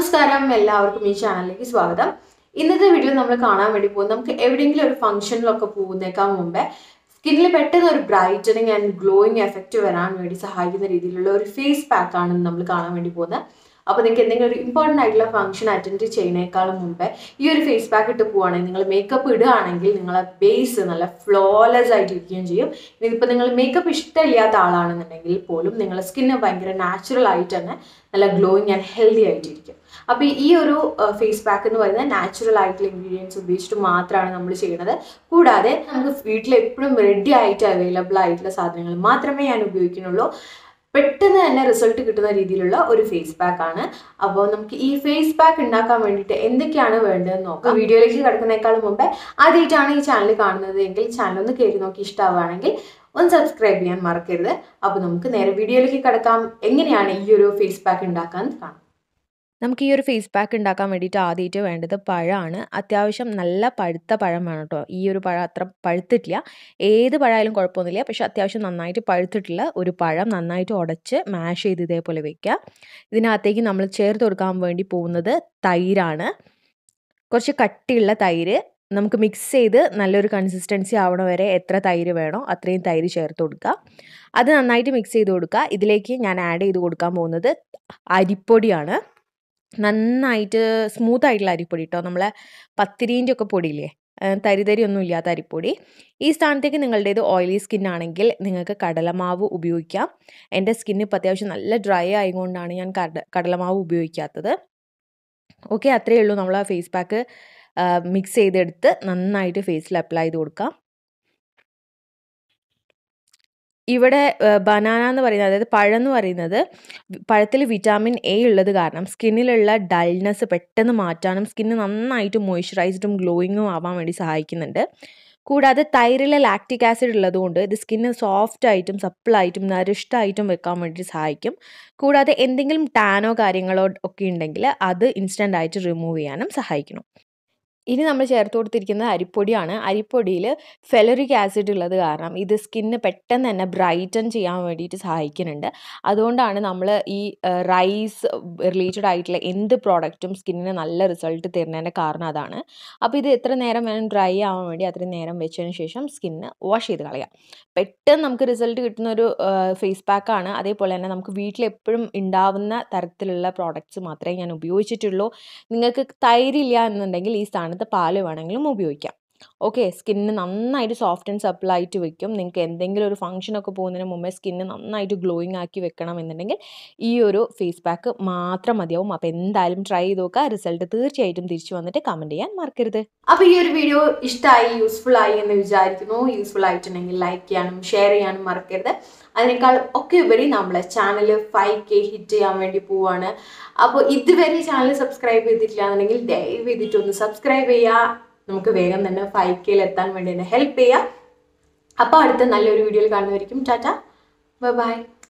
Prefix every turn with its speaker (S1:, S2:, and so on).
S1: നമസ്കാരം എല്ലാവർക്കും ഈ ചാനലിലേക്ക് സ്വാഗതം ഇന്നത്തെ വീഡിയോ നമ്മൾ കാണാൻ വേണ്ടി പോകുന്നത് നമുക്ക് എവിടെയെങ്കിലും ഒരു ഫംഗ്ഷനിലൊക്കെ പോകുന്നേക്കാൾ മുമ്പേ സ്കിന്നിൽ പെട്ടെന്ന് ഒരു ബ്രൈറ്റനിങ് ആൻഡ് ഗ്ലോയിങ് എഫക്റ്റ് വരാൻ വേണ്ടി സഹായിക്കുന്ന രീതിയിലുള്ള ഒരു ഫേസ് പാക്ക് ആണ് നമ്മൾ കാണാൻ വേണ്ടി പോകുന്നത് അപ്പോൾ നിങ്ങൾക്ക് എന്തെങ്കിലും ഒരു ഇമ്പോർട്ടൻ്റ് ആയിട്ടുള്ള ഫംഗ്ഷൻ അറ്റൻഡ് ചെയ്യുന്നേക്കാളും മുമ്പേ ഈ ഒരു ഫേസ് പാക്ക് ഇട്ട് പോവുകയാണെങ്കിൽ നിങ്ങൾ മേക്കപ്പ് ഇടുകയാണെങ്കിൽ നിങ്ങളെ ബേസ് നല്ല ഫ്ലോലെസ് ആയിട്ട് ഇരിക്കുകയും ചെയ്യും ഇതിപ്പോൾ നിങ്ങൾ മേക്കപ്പ് ഇഷ്ടമില്ലാത്ത ആളാണെന്നുണ്ടെങ്കിൽ പോലും നിങ്ങളുടെ സ്കിന്ന് ഭയങ്കര നാച്ചുറൽ ആയിട്ട് തന്നെ നല്ല ഗ്ലോയിങ് ആൻഡ് ഹെൽത്തി ആയിട്ടിരിക്കും അപ്പോൾ ഈ ഒരു ഫേസ് പാക്ക് എന്ന് പറയുന്നത് നാച്ചുറൽ ആയിട്ടുള്ള ഇൻഗ്രീഡിയൻസ് ഉപയോഗിച്ചിട്ട് മാത്രമാണ് നമ്മൾ ചെയ്യുന്നത് കൂടാതെ നമുക്ക് വീട്ടിൽ എപ്പോഴും റെഡി ആയിട്ട് അവൈലബിൾ ആയിട്ടുള്ള സാധനങ്ങൾ മാത്രമേ ഞാൻ ഉപയോഗിക്കുന്നുള്ളൂ പെട്ടെന്ന് തന്നെ റിസൾട്ട് കിട്ടുന്ന രീതിയിലുള്ള ഒരു ഫേസ് പാക്ക് ആണ് അപ്പോൾ നമുക്ക് ഈ ഫേസ് പാക്ക് ഉണ്ടാക്കാൻ വേണ്ടിയിട്ട് എന്തൊക്കെയാണ് വേണ്ടതെന്ന് നോക്കാം വീഡിയോയിലേക്ക് കിടക്കുന്നേക്കാളും മുമ്പേ ആദ്യമായിട്ടാണ് ഈ ചാനൽ കാണുന്നത് എങ്കിൽ ചാനൽ ഒന്ന് കയറി നോക്കി ഇഷ്ടമാവുകയാണെങ്കിൽ ഒന്ന് സബ്സ്ക്രൈബ് ചെയ്യാൻ മറക്കരുത് അപ്പോൾ നമുക്ക് നേരെ വീഡിയോയിലേക്ക് കിടക്കാം എങ്ങനെയാണ് ഈ ഒരു ഫേസ് പാക്ക് ഉണ്ടാക്കാൻ കാണാം
S2: നമുക്ക് ഈ ഒരു ഫേസ് പാക്ക് ഉണ്ടാക്കാൻ വേണ്ടിയിട്ട് ആദ്യമായിട്ട് വേണ്ടത് പഴമാണ് അത്യാവശ്യം നല്ല പഴുത്ത പഴം വേണം കേട്ടോ ഈ ഒരു പഴം അത്ര പഴുത്തിട്ടില്ല ഏത് പഴമായാലും കുഴപ്പമൊന്നുമില്ല പക്ഷെ അത്യാവശ്യം നന്നായിട്ട് പഴുത്തിട്ടുള്ള ഒരു പഴം നന്നായിട്ട് ഉടച്ച് മാഷ് ചെയ്ത് ഇതേപോലെ വെക്കുക ഇതിനകത്തേക്ക് നമ്മൾ ചേർത്ത് കൊടുക്കാൻ വേണ്ടി പോകുന്നത് തൈരാണ് കുറച്ച് കട്ടിയുള്ള തൈര് നമുക്ക് മിക്സ് ചെയ്ത് നല്ലൊരു കൺസിസ്റ്റൻസി ആവണ വരെ എത്ര തൈര് വേണോ അത്രയും തൈര് ചേർത്ത് കൊടുക്കുക അത് നന്നായിട്ട് മിക്സ് ചെയ്ത് കൊടുക്കുക ഇതിലേക്ക് ഞാൻ ആഡ് ചെയ്ത് കൊടുക്കാൻ പോകുന്നത് അരിപ്പൊടിയാണ് നന്നായിട്ട് സ്മൂത്ത് ആയിട്ടുള്ള അരിപ്പൊടി കേട്ടോ നമ്മളെ പത്തിരീൻ്റെ ഒക്കെ പൊടിയില്ലേ തരിതരി ഒന്നും ഇല്ലാത്ത അരിപ്പൊടി ഈ സ്ഥാനത്തേക്ക് നിങ്ങളുടേത് ഓയിലി സ്കിൻ ആണെങ്കിൽ നിങ്ങൾക്ക് കടലമാവ് ഉപയോഗിക്കാം എൻ്റെ സ്കിന്ന് ഇപ്പോൾ അത്യാവശ്യം നല്ല ഡ്രൈ ആയതുകൊണ്ടാണ് ഞാൻ കട കടലമാവ് ഉപയോഗിക്കാത്തത് ഓക്കെ അത്രയേ ഉള്ളൂ നമ്മൾ ആ ഫേസ് പാക്ക് മിക്സ് ചെയ്തെടുത്ത് നന്നായിട്ട് ഫേസിൽ അപ്ലൈ ചെയ്ത് കൊടുക്കാം ഇവിടെ ബനാന എന്ന് പറയുന്നത് അതായത് പഴം എന്ന് പറയുന്നത് പഴത്തിൽ വിറ്റാമിൻ എ ഉള്ളത് കാരണം സ്കിന്നിലുള്ള ഡൾനെസ് പെട്ടെന്ന് മാറ്റാനും സ്കിന്ന് നന്നായിട്ട് മോയ്സ്ചറൈസ്ഡും ഗ്ലോയിങ്ങും ആവാൻ വേണ്ടി സഹായിക്കുന്നുണ്ട് കൂടാതെ തൈരിലെ ലാക്റ്റിക് ആസിഡ് ഉള്ളതുകൊണ്ട് ഇത് സ്കിന്ന് സോഫ്റ്റ് ആയിട്ടും സപ്പിളായിട്ടും നരിഷ്ടായിട്ടും വെക്കാൻ വേണ്ടി സഹായിക്കും കൂടാതെ എന്തെങ്കിലും ടാനോ കാര്യങ്ങളോ ഒക്കെ ഉണ്ടെങ്കിൽ അത് ഇൻസ്റ്റൻ്റ് ആയിട്ട് റിമൂവ് ചെയ്യാനും സഹായിക്കണം ഇനി നമ്മൾ ചേർത്ത് കൊടുത്തിരിക്കുന്നത് അരിപ്പൊടിയാണ് അരിപ്പൊടിയിൽ ഫെലറിക് ആസിഡ് ഉള്ളത് കാരണം ഇത് സ്കിന്ന് പെട്ടെന്ന് തന്നെ ബ്രൈറ്റൻ ചെയ്യാൻ വേണ്ടിയിട്ട് സഹായിക്കുന്നുണ്ട് അതുകൊണ്ടാണ് നമ്മൾ ഈ റൈസ് റിലേറ്റഡ് ആയിട്ടുള്ള എന്ത് പ്രോഡക്റ്റും സ്കിന്നിന് നല്ല റിസൾട്ട് തരുന്നതിൻ്റെ കാരണം അതാണ് അപ്പോൾ ഇത് എത്ര നേരം വേണം ഡ്രൈ ആവാൻ വേണ്ടി അത്രയും നേരം വെച്ചതിന് ശേഷം സ്കിന്ന് വാഷ് ചെയ്ത് കളയാം പെട്ടെന്ന് നമുക്ക് റിസൾട്ട് കിട്ടുന്ന ഒരു ഫേസ് പാക്കാണ് അതേപോലെ തന്നെ നമുക്ക് വീട്ടിൽ എപ്പോഴും ഉണ്ടാവുന്ന തരത്തിലുള്ള പ്രോഡക്റ്റ്സ് മാത്രമേ ഞാൻ ഉപയോഗിച്ചിട്ടുള്ളൂ നിങ്ങൾക്ക് തൈരില്ല എന്നുണ്ടെങ്കിൽ ഈ സ്ഥാനത്ത് പാല് വേണമെങ്കിലും ഉപയോഗിക്കാം ഓക്കെ സ്കിന്ന് നന്നായിട്ട് സോഫ്റ്റ് ആൻഡ് സപ്പിൾ ആയിട്ട് വെക്കും നിങ്ങൾക്ക് എന്തെങ്കിലും ഒരു ഫംഗ്ഷനൊക്കെ പോകുന്നതിന് മുമ്പേ സ്കിന്ന് നന്നായിട്ട് ഗ്ലോയിങ് ആക്കി വെക്കണം എന്നുണ്ടെങ്കിൽ ഈ ഒരു ഫേസ് പാക്ക് മാത്രം മതിയാവും അപ്പോൾ എന്തായാലും ട്രൈ ചെയ്ത് നോക്കുക റിസൾട്ട് തീർച്ചയായിട്ടും തിരിച്ചു വന്നിട്ട് കമൻറ്റ് ചെയ്യാൻ മറക്കരുത്
S1: അപ്പോൾ ഈ ഒരു വീഡിയോ ഇഷ്ടമായി യൂസ്ഫുൾ ആയി എന്ന് വിചാരിക്കുന്നു യൂസ്ഫുൾ ആയിട്ടുണ്ടെങ്കിൽ ലൈക്ക് ചെയ്യാനും ഷെയർ ചെയ്യാനും മറക്കരുത് അതിനേക്കാൾ ഒക്കെ ഉപരി നമ്മളെ ചാനൽ ഫൈവ് കെ ഹിറ്റ് ചെയ്യാൻ വേണ്ടി പോവാണ് അപ്പോൾ ഇതുവരെ ചാനൽ സബ്സ്ക്രൈബ് ചെയ്തിട്ടില്ല എന്നുണ്ടെങ്കിൽ ദയവ് ചെയ്തിട്ട് ഒന്ന് സബ്സ്ക്രൈബ് ചെയ്യുക നമുക്ക് വേഗം തന്നെ ഫൈവ് കെയിൽ എത്താൻ വേണ്ടി എന്നെ ഹെൽപ്പ് ചെയ്യുക അപ്പോൾ അടുത്ത നല്ലൊരു വീഡിയോയിൽ കാണുന്നവരിക്കും ടാറ്റ ബൈ